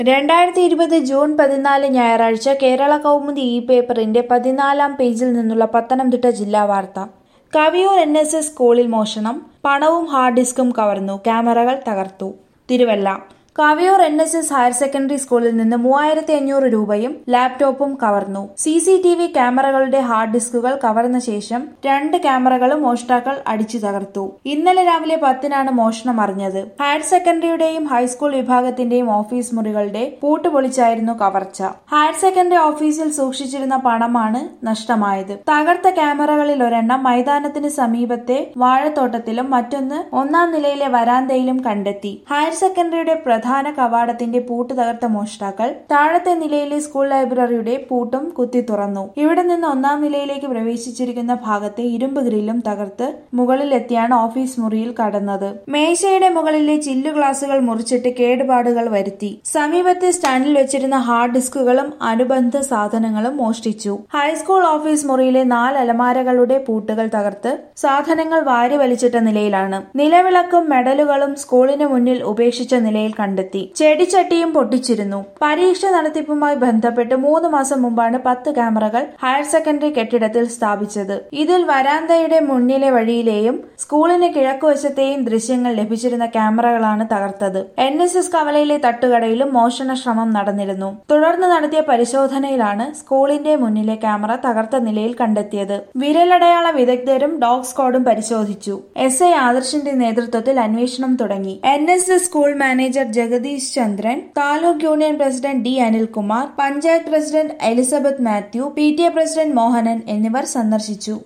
രണ്ടായിരത്തി ഇരുപത് ജൂൺ പതിനാല് ഞായറാഴ്ച കേരള കൗമുദി ഇ പേപ്പറിന്റെ പതിനാലാം പേജിൽ നിന്നുള്ള പത്തനംതിട്ട ജില്ലാ വാർത്ത കവിയൂർ എൻ എസ് എസ് സ്കൂളിൽ മോഷണം പണവും ഹാർഡ് ഡിസ്കും കവർന്നു ക്യാമറകൾ തകർത്തു Thiruvalla Kaviyoor N S S higher secondary സ്കൂളിൽ നിന്ന് മൂവായിരത്തി അഞ്ഞൂറ് രൂപയും ലാപ്ടോപ്പും കവർന്നു സി സി ടി വി ക്യാമറകളുടെ ഹാർഡ് ഡിസ്കുകൾ കവർന്ന ശേഷം രണ്ട് ക്യാമറകളും മോഷ്ടാക്കൾ അടിച്ചു തകർത്തു ഇന്നലെ രാവിലെ പത്തിനാണ് മോഷണം അറിഞ്ഞത് ഹയർ സെക്കൻഡറിയുടെയും ഹൈസ്കൂൾ വിഭാഗത്തിന്റെയും ഓഫീസ് മുറികളുടെ പൂട്ടുപൊളിച്ചായിരുന്നു കവർച്ച ഹയർ സെക്കൻഡറി ഓഫീസിൽ സൂക്ഷിച്ചിരുന്ന പണമാണ് നഷ്ടമായത് തകർത്ത ക്യാമറകളിൽ ഒരെണ്ണം മൈതാനത്തിന് സമീപത്തെ വാഴത്തോട്ടത്തിലും മറ്റൊന്ന് ഒന്നാം നിലയിലെ വരാന്തയിലും കണ്ടെത്തി ഹയർ സെക്കൻഡറിയുടെ പ്രധാന കവാടത്തിന്റെ പൂട്ട് തകർത്ത മോഷ്ടാക്കൾ താഴത്തെ നിലയിലെ സ്കൂൾ ലൈബ്രറിയുടെ പൂട്ടും കുത്തി തുറന്നു ഇവിടെ നിന്ന് ഒന്നാം നിലയിലേക്ക് പ്രവേശിച്ചിരിക്കുന്ന ഭാഗത്തെ ഇരുമ്പ് ഗ്രില്ലും തകർത്ത് മുകളിലെത്തിയാണ് ഓഫീസ് മുറിയിൽ കടന്നത് മേശയുടെ മുകളിലെ ചില്ലു ഗ്ലാസുകൾ മുറിച്ചിട്ട് കേടുപാടുകൾ വരുത്തി സമീപത്തെ സ്റ്റാൻഡിൽ വെച്ചിരുന്ന ഹാർഡ് ഡിസ്കുകളും അനുബന്ധ സാധനങ്ങളും മോഷ്ടിച്ചു ഹൈസ്കൂൾ ഓഫീസ് മുറിയിലെ നാല് അലമാരകളുടെ പൂട്ടുകൾ തകർത്ത് സാധനങ്ങൾ വാരി വലിച്ചിട്ട നിലയിലാണ് നിലവിളക്കും മെഡലുകളും സ്കൂളിന് മുന്നിൽ ഉപേക്ഷിച്ച നിലയിൽ കണ്ടെത്തി ചെടിച്ചട്ടിയും പൊട്ടിച്ചിരുന്നു പരീക്ഷ നടത്തിപ്പുമായി ബന്ധപ്പെട്ട് മൂന്ന് മാസം മുമ്പാണ് പത്ത് ക്യാമറകൾ ഹയർ സെക്കൻഡറി കെട്ടിടത്തിൽ സ്ഥാപിച്ചത് ഇതിൽ വരാന്തയുടെ മുന്നിലെ വഴിയിലെയും സ്കൂളിന് കിഴക്കുവശത്തെയും ദൃശ്യങ്ങൾ ലഭിച്ചിരുന്ന ക്യാമറകളാണ് തകർത്തത് എൻ എസ് എസ് കവലയിലെ തട്ടുകടയിലും മോഷണ ശ്രമം നടന്നിരുന്നു തുടർന്ന് നടത്തിയ പരിശോധനയിലാണ് സ്കൂളിന്റെ മുന്നിലെ ക്യാമറ തകർത്ത നിലയിൽ കണ്ടെത്തിയത് വിരലടയാള വിദഗ്ധരും ഡോഗ് സ്ക്വാഡും പരിശോധിച്ചു എസ് ഐ ആദർശിന്റെ നേതൃത്വത്തിൽ അന്വേഷണം തുടങ്ങി N S S school manager Jagadish Chandran taluk union president D Anilkumar panchayat president Elizabeth Mathew P T A president Mohanan എന്നിവർ സന്ദർശിച്ചു